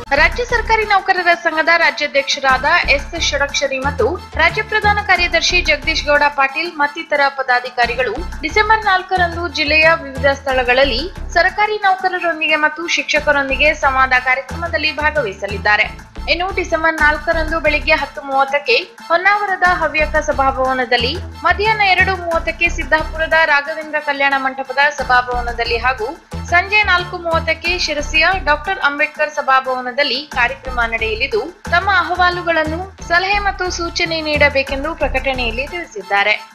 ರಾಜ್ಯ ಸರ್ಕಾರಿ ನೌಕರರ ಸಂಘದ ರಾಜ್ಯಾಧ್ಯಕ್ಷರಾದ ಎಸ್ ಷಡಕ್ಷರಿ ಮತ್ತು ರಾಜ್ಯ ಪ್ರಧಾನ ಕಾರ್ಯದರ್ಶಿ ಜಗದೀಶ್ ಗೌಡ ಪಾಟೀಲ್ ಮತ್ತಿತರ ಪದಾಧಿಕಾರಿಗಳು ಡಿಸೆಂಬರ್ ನಾಲ್ಕರಂದು ಜಿಲ್ಲೆಯ ವಿವಿಧ ಸ್ಥಳಗಳಲ್ಲಿ ಸರ್ಕಾರಿ ನೌಕರರೊಂದಿಗೆ ಮತ್ತು ಶಿಕ್ಷಕರೊಂದಿಗೆ ಸಂವಾದ ಕಾರ್ಯಕ್ರಮದಲ್ಲಿ ಭಾಗವಹಿಸಲಿದ್ದಾರೆ ಇನ್ನು ಡಿಸೆಂಬರ್ ನಾಲ್ಕರಂದು ಬೆಳಿಗ್ಗೆ ಹತ್ತು ಮೂವತ್ತಕ್ಕೆ ಹೊನ್ನಾವರದ ಹವ್ಯಕ ಸಭಾಭವನದಲ್ಲಿ ಮಧ್ಯಾಹ್ನ ಎರಡು ಮೂವತ್ತಕ್ಕೆ ಸಿದ್ದಾಪುರದ ರಾಘವೇಂದ್ರ ಕಲ್ಯಾಣ ಮಂಟಪದ ಸಭಾಭವನದಲ್ಲಿ ಹಾಗೂ ಸಂಜೆ ನಾಲ್ಕು ಮೂವತ್ತಕ್ಕೆ ಶಿರಸಿಯ ಡಾಕ್ಟರ್ ಅಂಬೇಡ್ಕರ್ ಸಭಾಭವನದಲ್ಲಿ ಕಾರ್ಯಕ್ರಮ ನಡೆಯಲಿದ್ದು ತಮ್ಮ ಅಹವಾಲುಗಳನ್ನು ಸಲಹೆ ಮತ್ತು ಸೂಚನೆ ನೀಡಬೇಕೆಂದು ಪ್ರಕಟಣೆಯಲ್ಲಿ ತಿಳಿಸಿದ್ದಾರೆ